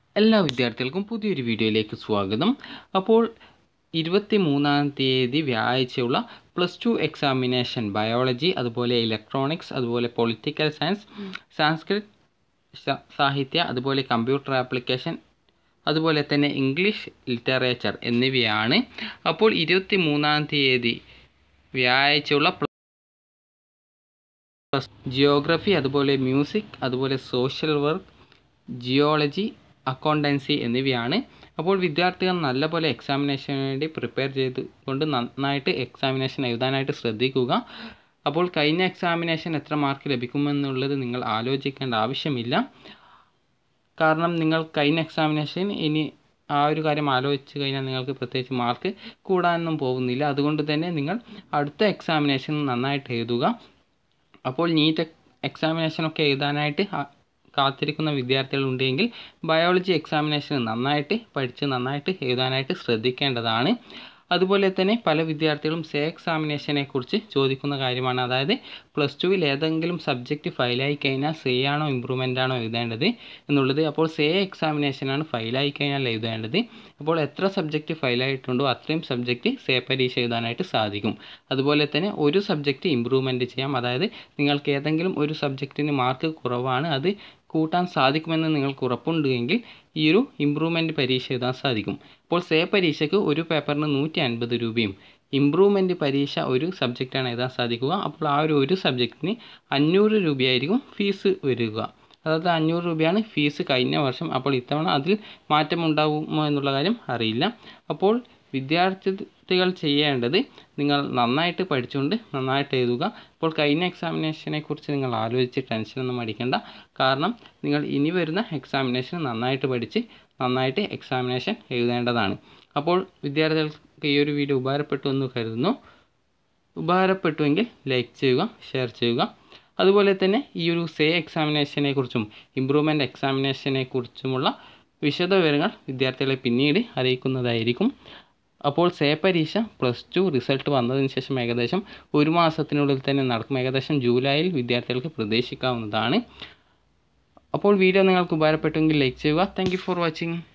എല്ലാ വിദ്യാർത്ഥികൾക്കും പുതിയൊരു വീഡിയോയിലേക്ക് സ്വാഗതം അപ്പോൾ ഇരുപത്തി മൂന്നാം തീയതി വ്യാഴാഴ്ചയുള്ള പ്ലസ് ടു എക്സാമിനേഷൻ ബയോളജി അതുപോലെ ഇലക്ട്രോണിക്സ് അതുപോലെ പൊളിറ്റിക്കൽ സയൻസ് സാൻസ്ക്രിറ്റ് സ- സാഹിത്യ അതുപോലെ കമ്പ്യൂട്ടർ ആപ്ലിക്കേഷൻ അതുപോലെ തന്നെ ഇംഗ്ലീഷ് ലിറ്ററേച്ചർ എന്നിവയാണ് അപ്പോൾ ഇരുപത്തി മൂന്നാം തീയതി വ്യാഴാഴ്ചയുള്ള പ്ലസ് ജിയോഗ്രഫി അതുപോലെ മ്യൂസിക് അതുപോലെ സോഷ്യൽ വർക്ക് ജിയോളജി അക്കൗണ്ടൻസി എന്നിവയാണ് അപ്പോൾ വിദ്യാർത്ഥികൾ നല്ലപോലെ എക്സാമിനേഷന് വേണ്ടി പ്രിപ്പയർ ചെയ്തുകൊണ്ട് നന്നായിട്ട് എക്സാമിനേഷൻ എഴുതാനായിട്ട് ശ്രദ്ധിക്കുക അപ്പോൾ കഴിഞ്ഞ എക്സാമിനേഷൻ എത്ര മാർക്ക് ലഭിക്കുമെന്നുള്ളത് നിങ്ങൾ ആലോചിക്കേണ്ട ആവശ്യമില്ല കാരണം നിങ്ങൾ കഴിഞ്ഞ എക്സാമിനേഷൻ ഇനി ആ ഒരു കാര്യം ആലോചിച്ച് കഴിഞ്ഞാൽ നിങ്ങൾക്ക് പ്രത്യേകിച്ച് മാർക്ക് കൂടാനൊന്നും പോകുന്നില്ല അതുകൊണ്ട് തന്നെ നിങ്ങൾ അടുത്ത എക്സാമിനേഷൻ നന്നായിട്ട് എഴുതുക അപ്പോൾ നീറ്റ് എക്സാമിനേഷനൊക്കെ എഴുതാനായിട്ട് ആ- കാത്തിരിക്കുന്ന വിദ്യാർത്ഥികളുണ്ടെങ്കിൽ ബയോളജി എക്സാമിനേഷൻ നന്നായിട്ട് പഠിച്ച് നന്നായിട്ട് എഴുതാനായിട്ട് ശ്രദ്ധിക്കേണ്ടതാണ് അതുപോലെ തന്നെ പല വിദ്യാർത്ഥികളും സേ എക്സാമിനേഷനെ കുറിച്ച് ചോദിക്കുന്ന കാര്യമാണ് അതായത് പ്ലസ് ടുവിൽ ഏതെങ്കിലും സബ്ജക്റ്റ് ഫെയിലായി കഴിഞ്ഞാൽ സേ ആണോ ഇമ്പ്രൂവ്മെൻ്റ് ആണോ എഴുതേണ്ടത് എന്നുള്ളത് അപ്പോൾ സേ എക്സാമിനേഷനാണ് ഫെയിലായി കഴിഞ്ഞാൽ എഴുതേണ്ടത് അപ്പോൾ എത്ര സബ്ജക്റ്റ് ഫെയിലായിട്ടുണ്ടോ അത്രയും സബ്ജക്റ്റ് സേ പരീക്ഷ എഴുതാനായിട്ട് സാധിക്കും അതുപോലെ തന്നെ ഒരു സബ്ജക്റ്റ് ഇമ്പ്രൂവ്മെൻറ്റ് ചെയ്യാം അതായത് നിങ്ങൾക്ക് ഏതെങ്കിലും ഒരു സബ്ജക്റ്റിന് മാർക്ക് കുറവാണ് അത് കൂട്ടാൻ സാധിക്കുമെന്ന് നിങ്ങൾക്ക് ഉറപ്പുണ്ടെങ്കിൽ ഈ ഒരു ഇമ്പ്രൂവ്മെൻറ്റ് പരീക്ഷ എഴുതാൻ സാധിക്കും അപ്പോൾ സേ പരീക്ഷയ്ക്ക് ഒരു പേപ്പറിന് നൂറ്റി അൻപത് രൂപയും ഇമ്പ്രൂവ്മെൻറ്റ് പരീക്ഷ ഒരു സബ്ജക്റ്റാണ് എഴുതാൻ സാധിക്കുക അപ്പോൾ ആ ഒരു ഒരു സബ്ജക്റ്റിന് അഞ്ഞൂറ് രൂപയായിരിക്കും ഫീസ് വരിക അതായത് അഞ്ഞൂറ് രൂപയാണ് ഫീസ് കഴിഞ്ഞ വർഷം അപ്പോൾ ഇത്തവണ അതിൽ മാറ്റമുണ്ടാകുമോ എന്നുള്ള കാര്യം അറിയില്ല അപ്പോൾ വിദ്യാർത്ഥികൾ ചെയ്യേണ്ടത് നിങ്ങൾ നന്നായിട്ട് പഠിച്ചുകൊണ്ട് നന്നായിട്ട് എഴുതുക അപ്പോൾ കഴിഞ്ഞ എക്സാമിനേഷനെ കുറിച്ച് നിങ്ങൾ ആലോചിച്ച് ടെൻഷനൊന്നും അടിക്കേണ്ട കാരണം നിങ്ങൾ ഇനി വരുന്ന എക്സാമിനേഷൻ നന്നായിട്ട് പഠിച്ച് നന്നായിട്ട് എക്സാമിനേഷൻ എഴുതേണ്ടതാണ് അപ്പോൾ വിദ്യാർത്ഥികൾക്ക് ഈ ഒരു വീഡിയോ ഉപകാരപ്പെട്ടു എന്ന് കരുതുന്നു ഉപകാരപ്പെട്ടുവെങ്കിൽ ലൈക്ക് ചെയ്യുക ഷെയർ ചെയ്യുക അതുപോലെ തന്നെ ഈ ഒരു സേ എക്സാമിനേഷനെ കുറിച്ചും ഇമ്പ്രൂവ്മെൻറ്റ് എക്സാമിനേഷനെ കുറിച്ചുമുള്ള വിശദ വിവരങ്ങൾ വിദ്യാർത്ഥികളെ പിന്നീട് അറിയിക്കുന്നതായിരിക്കും അപ്പോൾ സേ പരീക്ഷ പ്ലസ് ടു റിസൾട്ട് വന്നതിന് ശേഷം ഏകദേശം ഒരു മാസത്തിനുള്ളിൽ തന്നെ നടക്കും ഏകദേശം ജൂലൈയിൽ വിദ്യാർത്ഥികൾക്ക് പ്രതീക്ഷിക്കാവുന്നതാണ് അപ്പോൾ വീഡിയോ നിങ്ങൾക്ക് ഉപകാരപ്പെട്ടുവെങ്കിൽ ലൈക്ക് ചെയ്യുക താങ്ക് ഫോർ വാച്ചിങ്